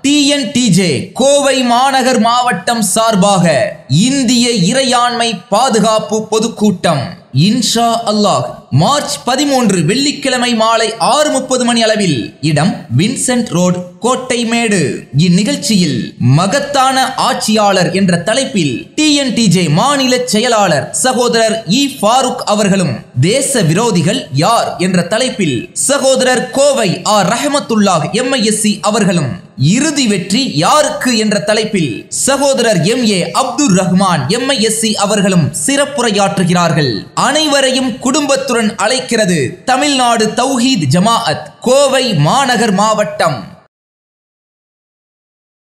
TNTJ Kovai மாநகர் மாவட்டம் சார்பாக இந்திய இறையாண்மை பாதுகாப்பு பொதுக்கூட்டம் இன்ஷா அல்லாஹ் மார்ச் பதிமூன்று வெள்ளிக்கிழமை மாலை ஆறு முப்பது மணி அளவில் இடம் வின்சென்ட் ரோடு கோட்டைமேடு இந்நிகழ்ச்சியில் மகத்தான ஆட்சியாளர் என்ற தலைப்பில் டிஎன்டிஜே மாநில செயலாளர் சகோதரர் இ ஃபாரூக் அவர்களும் தேச விரோதிகள் யார் என்ற தலைப்பில் சகோதரர் கோவை ஆர் ரஹமத்துல்லாஹ் எம்ஐஎஸ்சி அவர்களும் இறுதி வெற்றி யாருக்கு என்ற தலைப்பில் சகோதரர் M A Abdul Rahman MISC அவர்களும் சிறப்புரையாற்றுகிறார்கள் அனைவரையும் குடும்பத்துடன் அழைக்கிறது தமிழ்நாடு தௌஹீத் ஜமாஅத் கோவை மாநகர் மாவட்டம்